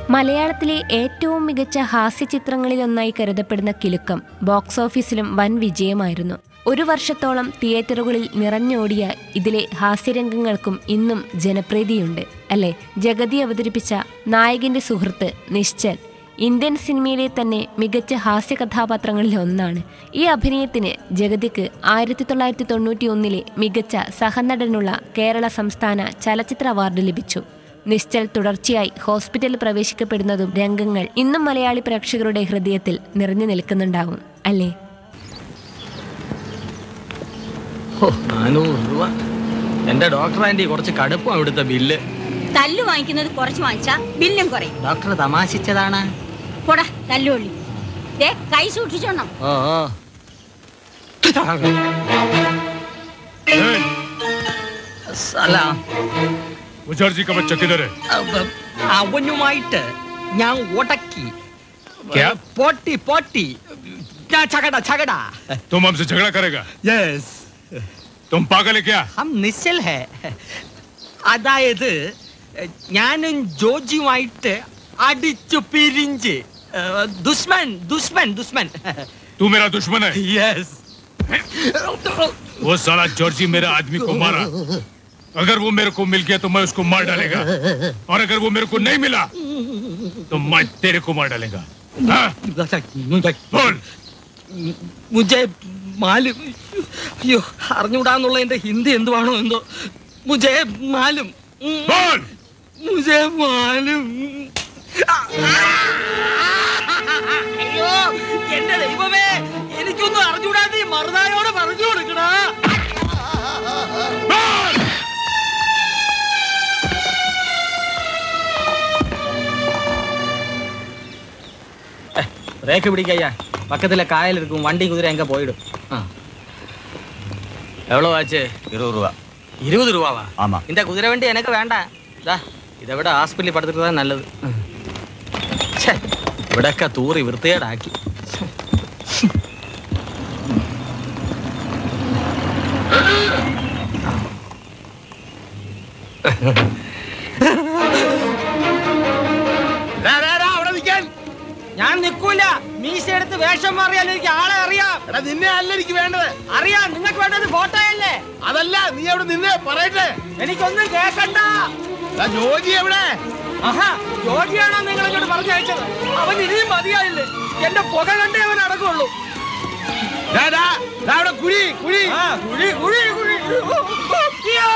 മലയാളത്തിലെ ഏറ്റവും മികച്ച ഹാസ്യചിത്രങ്ങളിലൊന്നായി കരുതപ്പെടുന്ന കിലുക്കം ബോക്സ് ഓഫീസിലും വൻ വിജയമായിരുന്നു ഒരു വർഷത്തോളം തിയേറ്ററുകളിൽ നിറഞ്ഞോടിയ ഇതിലെ ഹാസ്യരംഗങ്ങൾക്കും ഇന്നും ജനപ്രീതിയുണ്ട് അല്ലേ ജഗതി അവതരിപ്പിച്ച നായകന്റെ സുഹൃത്ത് നിശ്ചൽ ഇന്ത്യൻ സിനിമയിലെ തന്നെ മികച്ച ഹാസ്യ കഥാപാത്രങ്ങളിൽ ഒന്നാണ് ഈ അഭിനയത്തിന് ജഗതിക്ക് ആയിരത്തി തൊള്ളായിരത്തി തൊണ്ണൂറ്റി ഒന്നിലെ മികച്ച സഹനടനുള്ള കേരള സംസ്ഥാന ചലച്ചിത്ര അവാർഡ് ലഭിച്ചു നിശ്ചൽ തുടർച്ചയായി ഹോസ്പിറ്റലിൽ പ്രവേശിക്കപ്പെടുന്നതും രംഗങ്ങൾ ഇന്നും മലയാളി പ്രേക്ഷകരുടെ ഹൃദയത്തിൽ നിറഞ്ഞു നിൽക്കുന്നുണ്ടാവും അല്ലേ ഓ നാനൂറ് രൂപ എന്റെ ഡോക്ടർ ആന്റി കുറച്ച് കടുപ്പം അവിടുത്തെ ബില്ല് തല്ല് വാങ്ങിക്കുന്നത് കുറച്ച് വാങ്ങിച്ചാ ബില്ലും കുറയും ഡോക്ടർ തമാശിച്ചതാണ് പോടാ തല്ലുള്ളി ദേ കൈ സൂക്ഷിച്ചോണം ഓ ഓ സലാം मुझर्जी का बच्चा किधर है അവ- അവനുമായിട്ട് ഞാൻ ഉടക്കി ക്യാ? പോട്ടി പോട്ടി ഞാൻ ചകട ചകട तुम हमसे झगड़ा करेगा യെസ് तुम पागल है क्या ഹം നിശ്ചൽ ഹേ അതായത് ഞാനും ജോജിയുമായിട്ട് അടിച്ചു പിരിഞ്ച് ഏഹ്, ദുഷ്മൻ ദുഷ്മൻ ദുഷ്മൻ तू मेरा दुश्मन है യെസ് वो साला जॉर्जी मेरे आदमी को मारा अगर वो मेरे को मिल गया तो मैं उसको मार डालेगा और अगर वो मेरे को नहीं मिला तो मैं तेरे को मार डालेगा हाँ? बोल മുജെ മാലും അയ്യോ അറിഞ്ഞൂടാന്നുള്ള എന്റെ ഹിന്ദി എന്തുവാണോ എന്തോ മുജെ മാലും ഉം. बोल മുജെ മാലും അയ്യോ എന്റെ ദൈവമേ എനിക്കൊന്നും അറിഞ്ഞൂടാതെ ഈ മറുനായോട് പറഞ്ഞു കൊടുക്കണ बोल பிரேக்கு பிடிக்கையா பக்கத்துல காயல் இருக்கும் வண்டி குதிரை எங்க போயிடும் ஆ. எவ்வளவு ஆச்சு இருபது ரூபா இருபது ரூபாவா ஆமா இந்த குதிரை வண்டி எனக்கு வேண்டாம் ദാ, ഇதை വിட ഹോസ്പിറ്റലിൽ പടുത്തിട്ട് നല്ലത് ഛേ, ഇവിടൊക്കെ തൂറി വൃത്തികേടാക്കി ഞാൻ നിൽക്കൂല മീശ എടുത്ത് വേഷം മാറിയാൽ എനിക്ക് ആളെ അറിയാം എടാ നിന്നെ അല്ല എനിക്ക് വേണ്ടത് അറിയാം നിങ്ങൾക്ക് വേണ്ടത് ഫോട്ടോയല്ലേ അതല്ല നീ അവിടെ നിന്നെ പറയട്ടെ എനിക്കൊന്നും കേക്കണ്ട എടാ ജോജി എവിടെ ആഹാ ജോജിയാണോ നിങ്ങൾ ഇങ്ങോട്ട് പറഞ്ഞയച്ചത് അവൻ ഇനിയും മതിയായില്ലേ എന്റെ പുക കണ്ടേ അവൻ അടക്കമുള്ളൂ ഡാ, ഡാ, ഡാ, അവിടെ കുഴി കുഴി ആ, കുഴി കുഴി കുഴി അയ്യോ!